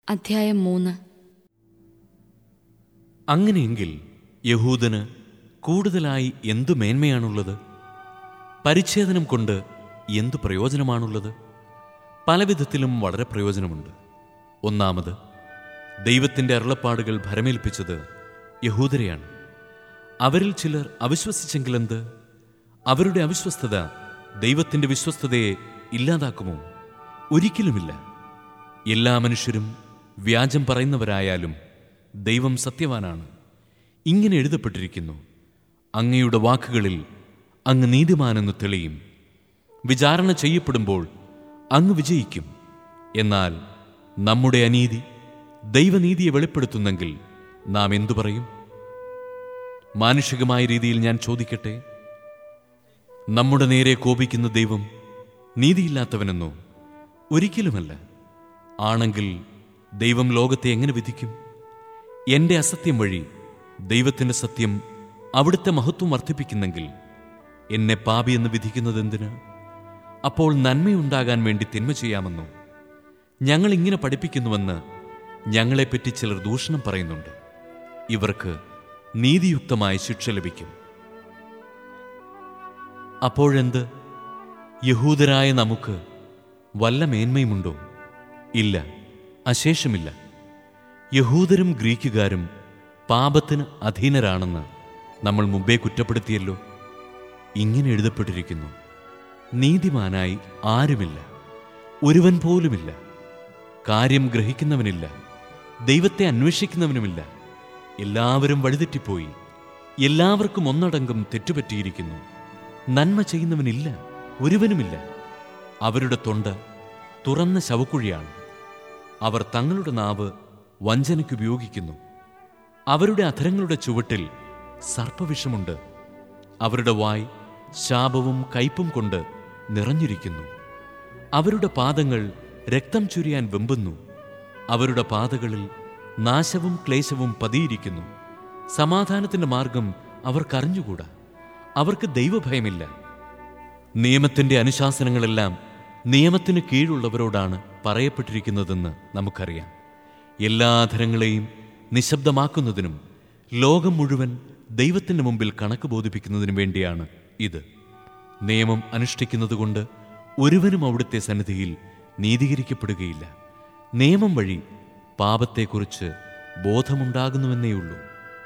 അധ്യായം മൂന്ന് അങ്ങനെയെങ്കിൽ യഹൂദന് കൂടുതലായി എന്തു മേന്മയാണുള്ളത് പരിച്ഛേദനം കൊണ്ട് എന്തു പ്രയോജനമാണുള്ളത് പലവിധത്തിലും വളരെ പ്രയോജനമുണ്ട് ഒന്നാമത് ദൈവത്തിൻ്റെ അരുളപ്പാടുകൾ ഭരമേൽപ്പിച്ചത് യഹൂദരെയാണ് അവരിൽ ചിലർ അവിശ്വസിച്ചെങ്കിലെന്ത് അവരുടെ അവിശ്വസ്തത ദൈവത്തിൻ്റെ വിശ്വസ്തതയെ ഇല്ലാതാക്കുമോ ഒരിക്കലുമില്ല എല്ലാ മനുഷ്യരും വ്യാജം പറയുന്നവരായാലും ദൈവം സത്യവാനാണ് ഇങ്ങനെ എഴുതപ്പെട്ടിരിക്കുന്നു അങ്ങയുടെ വാക്കുകളിൽ അങ്ങ് നീതിമാനെന്ന് തെളിയും വിചാരണ ചെയ്യപ്പെടുമ്പോൾ അങ്ങ് വിജയിക്കും എന്നാൽ നമ്മുടെ അനീതി ദൈവനീതിയെ വെളിപ്പെടുത്തുന്നെങ്കിൽ നാം എന്തു പറയും മാനുഷികമായ രീതിയിൽ ഞാൻ ചോദിക്കട്ടെ നമ്മുടെ നേരെ കോപിക്കുന്ന ദൈവം നീതിയില്ലാത്തവനെന്നോ ഒരിക്കലുമല്ല ആണെങ്കിൽ ദൈവം ലോകത്തെ എങ്ങനെ വിധിക്കും എന്റെ അസത്യം വഴി ദൈവത്തിന്റെ സത്യം അവിടുത്തെ മഹത്വം വർദ്ധിപ്പിക്കുന്നെങ്കിൽ എന്നെ പാപിയെന്ന് വിധിക്കുന്നതെന്തിന് അപ്പോൾ നന്മയുണ്ടാകാൻ വേണ്ടി തിന്മ ചെയ്യാമെന്നോ ഞങ്ങൾ ഇങ്ങനെ പഠിപ്പിക്കുന്നുവെന്ന് ഞങ്ങളെപ്പറ്റി ചിലർ ദൂഷണം പറയുന്നുണ്ട് ഇവർക്ക് നീതിയുക്തമായ ശിക്ഷ ലഭിക്കും അപ്പോഴെന്ത് യഹൂദരായ നമുക്ക് വല്ല മേന്മയുമുണ്ടോ ഇല്ല അശേഷമില്ല യഹൂദരും ഗ്രീക്കുകാരും പാപത്തിന് അധീനരാണെന്ന് നമ്മൾ മുമ്പേ കുറ്റപ്പെടുത്തിയല്ലോ ഇങ്ങനെ എഴുതപ്പെട്ടിരിക്കുന്നു നീതിമാനായി ആരുമില്ല ഒരുവൻ പോലുമില്ല കാര്യം ഗ്രഹിക്കുന്നവനില്ല ദൈവത്തെ അന്വേഷിക്കുന്നവനുമില്ല എല്ലാവരും വഴിതെറ്റിപ്പോയി എല്ലാവർക്കും ഒന്നടങ്കം തെറ്റുപറ്റിയിരിക്കുന്നു നന്മ ചെയ്യുന്നവനില്ല ഒരുവനുമില്ല അവരുടെ തൊണ്ട തുറന്ന ശവക്കുഴിയാണ് അവർ തങ്ങളുടെ നാവ് വഞ്ചനയ്ക്ക് ഉപയോഗിക്കുന്നു അവരുടെ അധരങ്ങളുടെ ചുവട്ടിൽ സർപ്പവിഷമുണ്ട് അവരുടെ വായ് ശാപവും കയ്പും കൊണ്ട് നിറഞ്ഞിരിക്കുന്നു അവരുടെ പാദങ്ങൾ രക്തം ചുരിയാൻ വെമ്പുന്നു അവരുടെ പാതകളിൽ നാശവും ക്ലേശവും പതിയിരിക്കുന്നു സമാധാനത്തിന്റെ മാർഗം അവർക്കറിഞ്ഞുകൂടാ അവർക്ക് ദൈവഭയമില്ല നിയമത്തിന്റെ അനുശാസനങ്ങളെല്ലാം നിയമത്തിന് കീഴുള്ളവരോടാണ് പറയപ്പെട്ടിരിക്കുന്നതെന്ന് നമുക്കറിയാം എല്ലാ അധരങ്ങളെയും നിശബ്ദമാക്കുന്നതിനും ലോകം മുഴുവൻ ദൈവത്തിന്റെ മുമ്പിൽ കണക്ക് ബോധിപ്പിക്കുന്നതിനും വേണ്ടിയാണ് ഇത് നിയമം അനുഷ്ഠിക്കുന്നതുകൊണ്ട് ഒരുവനും അവിടുത്തെ സന്നിധിയിൽ നീതീകരിക്കപ്പെടുകയില്ല നിയമം വഴി പാപത്തെക്കുറിച്ച് ബോധമുണ്ടാകുന്നുവെന്നേയുള്ളൂ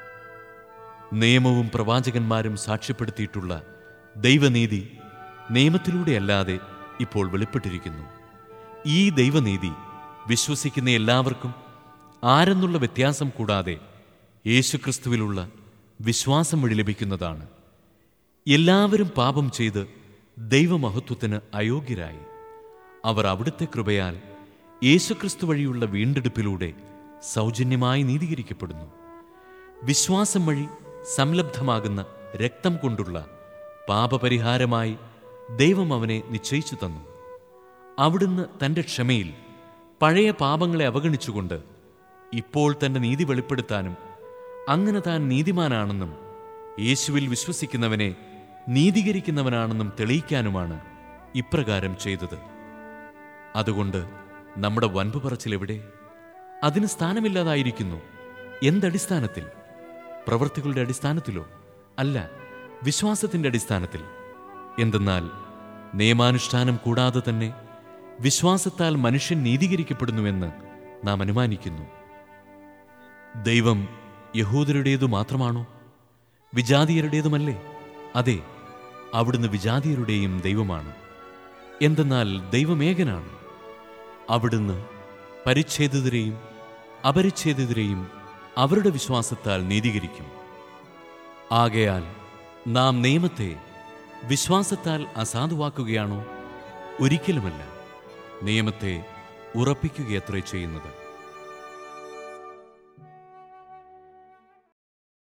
നിയമവും പ്രവാചകന്മാരും സാക്ഷ്യപ്പെടുത്തിയിട്ടുള്ള ദൈവനീതി നിയമത്തിലൂടെയല്ലാതെ ഇപ്പോൾ വെളിപ്പെട്ടിരിക്കുന്നു ഈ ദൈവനീതി വിശ്വസിക്കുന്ന എല്ലാവർക്കും ആരെന്നുള്ള വ്യത്യാസം കൂടാതെ യേശുക്രിസ്തുവിലുള്ള വിശ്വാസം വഴി ലഭിക്കുന്നതാണ് എല്ലാവരും പാപം ചെയ്ത് ദൈവമഹത്വത്തിന് അയോഗ്യരായി അവർ അവിടുത്തെ കൃപയാൽ യേശുക്രിസ്തു വഴിയുള്ള വീണ്ടെടുപ്പിലൂടെ സൗജന്യമായി നീതീകരിക്കപ്പെടുന്നു വിശ്വാസം വഴി സംലബ്ധമാകുന്ന രക്തം കൊണ്ടുള്ള പാപപരിഹാരമായി ദൈവം അവനെ നിശ്ചയിച്ചു തന്നു അവിടുന്ന് തന്റെ ക്ഷമയിൽ പഴയ പാപങ്ങളെ അവഗണിച്ചുകൊണ്ട് ഇപ്പോൾ തന്റെ നീതി വെളിപ്പെടുത്താനും അങ്ങനെ താൻ നീതിമാനാണെന്നും യേശുവിൽ വിശ്വസിക്കുന്നവനെ നീതീകരിക്കുന്നവനാണെന്നും തെളിയിക്കാനുമാണ് ഇപ്രകാരം ചെയ്തത് അതുകൊണ്ട് നമ്മുടെ വൻപ് പറച്ചിൽ എവിടെ അതിന് സ്ഥാനമില്ലാതായിരിക്കുന്നു എന്തടിസ്ഥാനത്തിൽ പ്രവൃത്തികളുടെ അടിസ്ഥാനത്തിലോ അല്ല വിശ്വാസത്തിന്റെ അടിസ്ഥാനത്തിൽ എന്തെന്നാൽ നിയമാനുഷ്ഠാനം കൂടാതെ തന്നെ വിശ്വാസത്താൽ മനുഷ്യൻ നീതീകരിക്കപ്പെടുന്നുവെന്ന് നാം അനുമാനിക്കുന്നു ദൈവം യഹൂദരുടേതു മാത്രമാണോ വിജാതീയരുടേതുമല്ലേ അതെ അവിടുന്ന് വിജാതീയരുടെയും ദൈവമാണ് എന്തെന്നാൽ ദൈവമേകനാണ് അവിടുന്ന് പരിച്ഛേദിതരെയും അപരിച്ഛേദിതരെയും അവരുടെ വിശ്വാസത്താൽ നീതീകരിക്കും ആകയാൽ നാം നിയമത്തെ വിശ്വാസത്താൽ അസാധുവാക്കുകയാണോ ഒരിക്കലുമല്ല നിയമത്തെ ഉറപ്പിക്കുകയത്രേ ചെയ്യുന്നത്